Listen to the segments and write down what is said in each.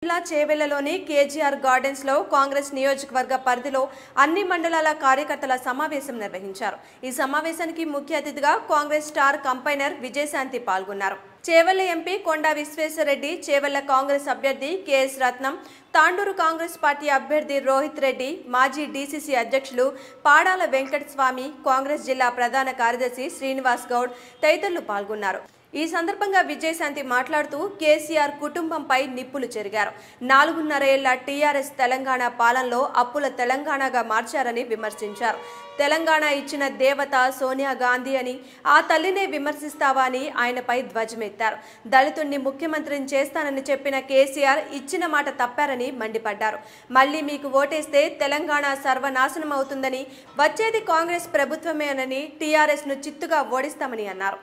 జిల్లా చేవెళ్లలోని KGR gardens లో కాంగ్రెస్ నియోజకవర్గ పరిధిలో అన్ని మండలాల కార్యకర్తల సమావేశం నిర్వహించారు ఈ సమావేశానికి ముఖ్య అతిథిగా కాంగ్రెస్ స్టార్ కంపైనర్ విజయశాంతి పాల్గొన్నారు చేవెళ్ల ఎంపీ కొండా విశ్వేశ్వరరెడ్డి చేవెళ్ల కాంగ్రెస్ అభ్యర్థి కెఎస్ రత్నం తాండూరు కాంగ్రెస్ పార్టీ అభ్యర్థి రోహిత్ రెడ్డి మాజీ డీసీసీ అధ్యక్షులు పాడాల వెంకట స్వామి కాంగ్రెస్ జిల్లా ప్రధాన కార్యదర్శి శ్రీనివాస్ గౌడ్ తదితరులు పాల్గొన్నారు ఈ సందర్భంగా విజయశాంతి మాట్లాడుతూ కేసీఆర్ కుటుంబంపై నిప్పులు చెరిగారు నాలుగున్నర ఏళ్ల టీఆర్ఎస్ తెలంగాణ పాలనలో అప్పుల తెలంగాణగా మార్చారని విమర్శించారు తెలంగాణ ఇచ్చిన దేవత సోనియా గాంధీ అని ఆ తల్లినే విమర్శిస్తావా అని ఆయనపై ధ్వజమెత్తారు దళితుణ్ణి ముఖ్యమంత్రిని చేస్తానని చెప్పిన కేసీఆర్ ఇచ్చిన మాట తప్పారని మండిపడ్డారు మళ్ళీ మీకు ఓటేస్తే తెలంగాణ సర్వనాశనం అవుతుందని వచ్చేది కాంగ్రెస్ ప్రభుత్వమేనని టీఆర్ఎస్ ను చిత్తుగా ఓడిస్తామని అన్నారు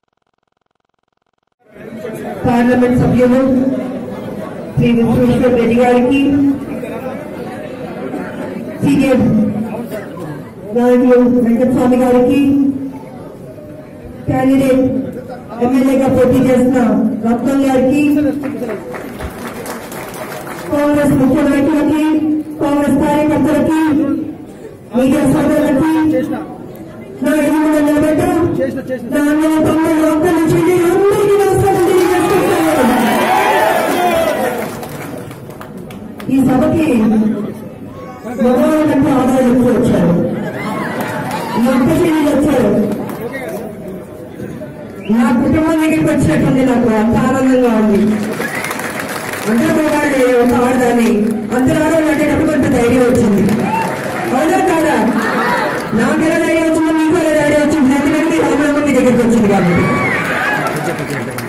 పార్లమెంట్ సభ్యులు శ్రీ విశ్వేశ్వర రెడ్డి గారికి సీనియర్ నాయకులు వెంకటస్వామి గారికి క్యాండిడేట్ ఎమ్మెల్యేగా పోటీ చేస్తున్న రత్నం గారికి కాంగ్రెస్ ముఖ్య నాయకులకి కాంగ్రెస్ కార్యకర్తలకి మీడియా సోదరులకి నా ఎదుగుదల నిలబెట్ట నా అన్నయ్య తమ్ముడు ఒక్క నుంచి అందరికీ నమస్కారం తెలియజేస్తున్నాను ఈ సభకి మగవాళ్ళ కంటే ఆదాయం ఎక్కువ వచ్చారు ఈ ఒక్క చెల్లి వచ్చారు నా కుటుంబం దగ్గరికి వచ్చినట్టుంది నాకు అంత ఆనందంగా ఉంది అందరూ మగాళ్ళే ఒక ఆడదాన్ని అందరూ ఆడవాళ్ళు అంటే అంత ధైర్యం వచ్చింది అవునా కాదా నాకెలా ధైర్యం వచ్చిందో మీకు ఎలా ధైర్యం వచ్చింది ఎందుకంటే మీ దగ్గరికి వచ్చింది కాబట్టి